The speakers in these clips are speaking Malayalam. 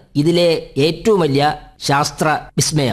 ഇതിലെ ഏറ്റവും വലിയ ശാസ്ത്ര വിസ്മയം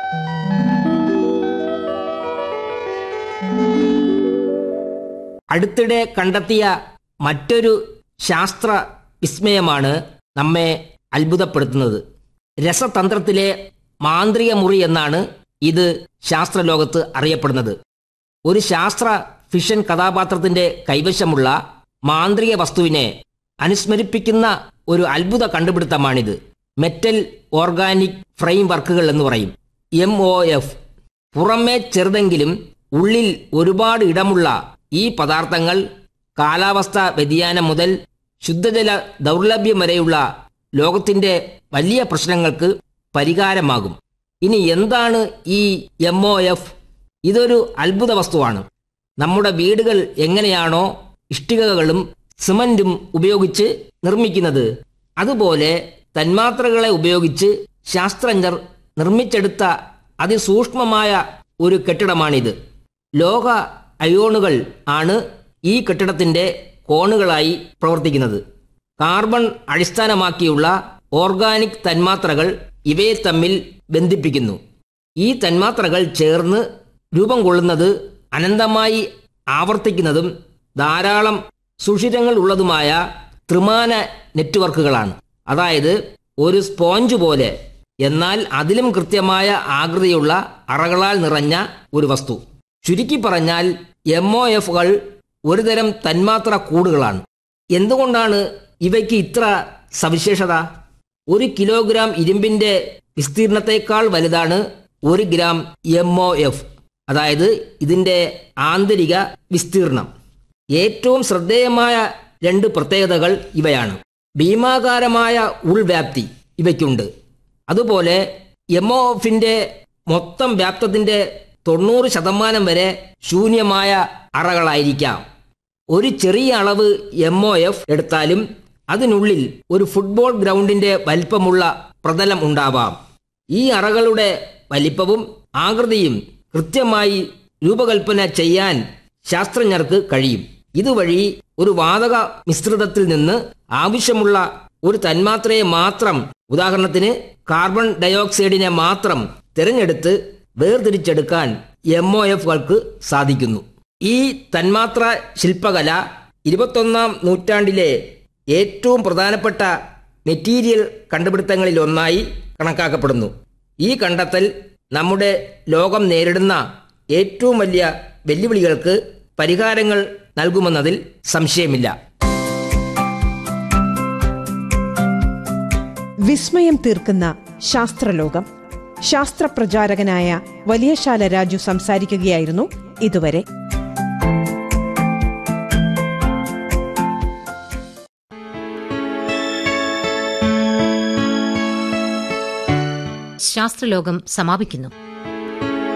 അടുത്തിടെ കണ്ടെത്തിയ മറ്റൊരു ശാസ്ത്ര വിസ്മയമാണ് നമ്മെ അത്ഭുതപ്പെടുത്തുന്നത് രസതന്ത്രത്തിലെ മാന്ത്രിക മുറി എന്നാണ് ഇത് ശാസ്ത്രലോകത്ത് അറിയപ്പെടുന്നത് ഒരു ശാസ്ത്ര ഫിഷൻ കഥാപാത്രത്തിന്റെ കൈവശമുള്ള മാന്ത്രിക വസ്തുവിനെ അനുസ്മരിപ്പിക്കുന്ന ഒരു അത്ഭുത കണ്ടുപിടുത്തമാണിത് മെറ്റൽ ഓർഗാനിക് ഫ്രെയിം വർക്കുകൾ എന്ന് പറയും എം ഒ എഫ് പുറമേ ചെറുതെങ്കിലും ഉള്ളിൽ ഒരുപാട് ഇടമുള്ള ഈ പദാർത്ഥങ്ങൾ കാലാവസ്ഥ വ്യതിയാനം മുതൽ ശുദ്ധജല ദൗർലഭ്യം വരെയുള്ള ലോകത്തിന്റെ വലിയ പ്രശ്നങ്ങൾക്ക് പരിഹാരമാകും ഇനി എന്താണ് ഈ എം ഒ എഫ് ഇതൊരു അത്ഭുത വസ്തുവാണ് നമ്മുടെ വീടുകൾ എങ്ങനെയാണോ ഇഷ്ടികകളും സിമന്റും ഉപയോഗിച്ച് നിർമ്മിക്കുന്നത് അതുപോലെ തന്മാത്രകളെ ഉപയോഗിച്ച് ശാസ്ത്രജ്ഞർ നിർമ്മിച്ചെടുത്ത അതിസൂക്ഷ്മമായ ഒരു കെട്ടിടമാണിത് ലോക അയോണുകൾ ആണ് ഈ കെട്ടിടത്തിന്റെ കോണുകളായി പ്രവർത്തിക്കുന്നത് കാർബൺ അടിസ്ഥാനമാക്കിയുള്ള ഓർഗാനിക് തന്മാത്രകൾ ഇവയെ തമ്മിൽ ബന്ധിപ്പിക്കുന്നു ഈ തന്മാത്രകൾ ചേർന്ന് രൂപം കൊള്ളുന്നത് അനന്തമായി ആവർത്തിക്കുന്നതും ധാരാളം സുഷിരങ്ങൾ ഉള്ളതുമായ ത്രിമാന നെറ്റ്വർക്കുകളാണ് അതായത് ഒരു സ്പോഞ്ച് പോലെ എന്നാൽ അതിലും കൃത്യമായ ആകൃതിയുള്ള അറകളാൽ നിറഞ്ഞ ഒരു വസ്തു ചുരുക്കി പറഞ്ഞാൽ എം ഒ എഫുകൾ ഒരുതരം തന്മാത്ര കൂടുകളാണ് എന്തുകൊണ്ടാണ് ഇവയ്ക്ക് ഇത്ര സവിശേഷത ഒരു കിലോഗ്രാം ഇരുമ്പിന്റെ വിസ്തീർണത്തെക്കാൾ വലുതാണ് ഒരു ഗ്രാം എം ഒ എഫ് അതായത് ഇതിന്റെ ആന്തരിക വിസ്തീർണം ഏറ്റവും ശ്രദ്ധേയമായ രണ്ട് പ്രത്യേകതകൾ ഇവയാണ് ഭീമാകാരമായ ഉൾവ്യാപ്തി ഇവയ്ക്കുണ്ട് അതുപോലെ എം ഒ എഫിന്റെ മൊത്തം വ്യാപ്തത്തിന്റെ തൊണ്ണൂറ് ശതമാനം വരെ ശൂന്യമായ അറകളായിരിക്കാം ഒരു ചെറിയ അളവ് എം ഒ എഫ് എടുത്താലും അതിനുള്ളിൽ ഒരു ഫുട്ബോൾ ഗ്രൗണ്ടിന്റെ വലിപ്പമുള്ള പ്രതലം ഉണ്ടാവാം ഈ അറകളുടെ വലിപ്പവും ആകൃതിയും കൃത്യമായി രൂപകൽപ്പന ചെയ്യാൻ ശാസ്ത്രജ്ഞർക്ക് കഴിയും ഇതുവഴി ഒരു വാതക മിശ്രിതത്തിൽ നിന്ന് ആവശ്യമുള്ള ഒരു തന്മാത്രയെ മാത്രം ഉദാഹരണത്തിന് കാർബൺ ഡയോക്സൈഡിനെ മാത്രം തിരഞ്ഞെടുത്ത് വേർതിരിച്ചെടുക്കാൻ എം ഒ എഫുകൾക്ക് സാധിക്കുന്നു ഈ തന്മാത്ര ശില്പകല ഇരുപത്തൊന്നാം നൂറ്റാണ്ടിലെ ഏറ്റവും പ്രധാനപ്പെട്ട മെറ്റീരിയൽ കണ്ടുപിടുത്തങ്ങളിൽ ഒന്നായി കണക്കാക്കപ്പെടുന്നു ഈ കണ്ടെത്തൽ നമ്മുടെ ലോകം നേരിടുന്ന ഏറ്റവും വലിയ വെല്ലുവിളികൾക്ക് പരിഹാരങ്ങൾ നൽകുമെന്നതിൽ സംശയമില്ല വിസ്മയം തീർക്കുന്ന ശാസ്ത്രലോകം ശാസ്ത്രപ്രചാരകനായ വലിയശാല രാജു സംസാരിക്കുകയായിരുന്നു ഇതുവരെ ശാസ്ത്രലോകം സമാപിക്കുന്നു